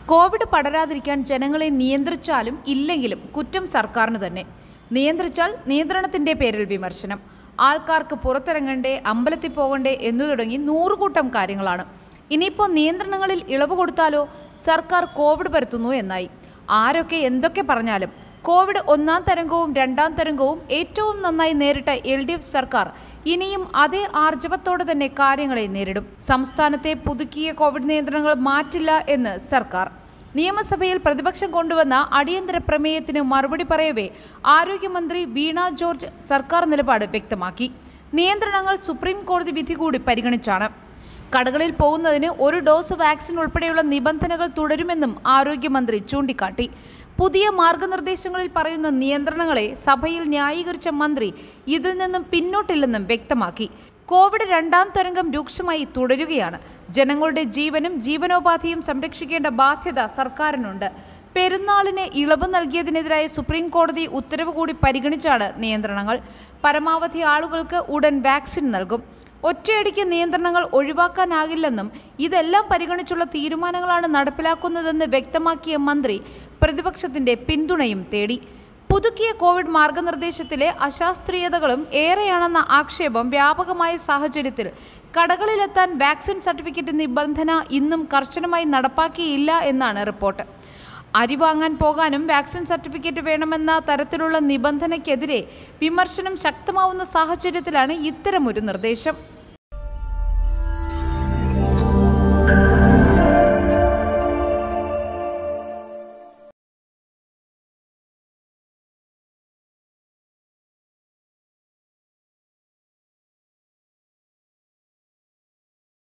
Covid പടരാതിരിക്കാൻ ജനങ്ങളെ നിയന്ത്രിച്ചാലും ഇല്ലെങ്കിലും കുറ്റം സർക്കാരിന് തന്നെ നിയന്ത്രിച്ചാൽ നിയന്ത്രണത്തിന്റെ പേരിൽ വിമർശനം ആൾക്കാർക്ക് പുറത്തിറങ്ങണ്ടേ അമ്പലത്തിൽ പോകണ്ടേ എന്നു തുടങ്ങി നൂറുകൂട്ടം കാര്യങ്ങളാണ് ഇനിയിപ്പോൾ നിയന്ത്രണങ്ങളിൽ ഇളവ് കൊടുത്താലോ സർക്കാർ കോവിഡ് പരത്തുന്നു എന്നായി ആരൊക്കെ എന്തൊക്കെ പറഞ്ഞാലും കോവിഡ് ഒന്നാം തരംഗവും രണ്ടാം തരംഗവും ഏറ്റവും നന്നായി നേരിട്ട എൽ ഡി എഫ് സർക്കാർ ഇനിയും അതേ ആർജവത്തോടെ തന്നെ കാര്യങ്ങളെ നേരിടും സംസ്ഥാനത്തെ പുതുക്കിയ കോവിഡ് നിയന്ത്രണങ്ങൾ മാറ്റില്ല എന്ന് സർക്കാർ നിയമസഭയിൽ പ്രതിപക്ഷം കൊണ്ടുവന്ന അടിയന്തര പ്രമേയത്തിന് മറുപടി പറയവേ ആരോഗ്യമന്ത്രി വീണ ജോർജ് സർക്കാർ നിലപാട് വ്യക്തമാക്കി നിയന്ത്രണങ്ങൾ സുപ്രീം കോടതി വിധി കൂടി പരിഗണിച്ചാണ് കടകളിൽ പോകുന്നതിന് ഒരു ഡോസ് വാക്സിൻ ഉൾപ്പെടെയുള്ള നിബന്ധനകൾ തുടരുമെന്നും ആരോഗ്യമന്ത്രി ചൂണ്ടിക്കാട്ടി പുതിയ മാർഗനിർദ്ദേശങ്ങളിൽ പറയുന്ന നിയന്ത്രണങ്ങളെ സഭയിൽ ന്യായീകരിച്ച മന്ത്രി ഇതിൽ നിന്നും പിന്നോട്ടില്ലെന്നും വ്യക്തമാക്കി കോവിഡ് രണ്ടാം തരംഗം രൂക്ഷമായി തുടരുകയാണ് ജനങ്ങളുടെ ജീവനും ജീവനോപാധിയും സംരക്ഷിക്കേണ്ട ബാധ്യത സർക്കാരിനുണ്ട് പെരുന്നാളിന് ഇളവ് നൽകിയതിനെതിരായ സുപ്രീം കോടതി ഉത്തരവ് കൂടി പരിഗണിച്ചാണ് നിയന്ത്രണങ്ങൾ പരമാവധി ആളുകൾക്ക് ഉടൻ വാക്സിൻ നൽകും ഒറ്റയടിക്ക് നിയന്ത്രണങ്ങൾ ഒഴിവാക്കാനാകില്ലെന്നും ഇതെല്ലാം പരിഗണിച്ചുള്ള തീരുമാനങ്ങളാണ് നടപ്പിലാക്കുന്നതെന്ന് വ്യക്തമാക്കിയ മന്ത്രി പ്രതിപക്ഷത്തിന്റെ പിന്തുണയും തേടി പുതുക്കിയ കോവിഡ് മാർഗനിർദ്ദേശത്തിലെ അശാസ്ത്രീയതകളും ഏറെയാണെന്ന ആക്ഷേപം വ്യാപകമായ സാഹചര്യത്തിൽ കടകളിലെത്താൻ വാക്സിൻ സർട്ടിഫിക്കറ്റ് നിബന്ധന ഇന്നും കർശനമായി നടപ്പാക്കിയില്ല എന്നാണ് റിപ്പോർട്ട് അരി വാങ്ങാൻ പോകാനും വാക്സിൻ സർട്ടിഫിക്കറ്റ് വേണമെന്ന തരത്തിലുള്ള നിബന്ധനയ്ക്കെതിരെ വിമർശനം ശക്തമാവുന്ന സാഹചര്യത്തിലാണ് ഇത്തരമൊരു നിർദ്ദേശം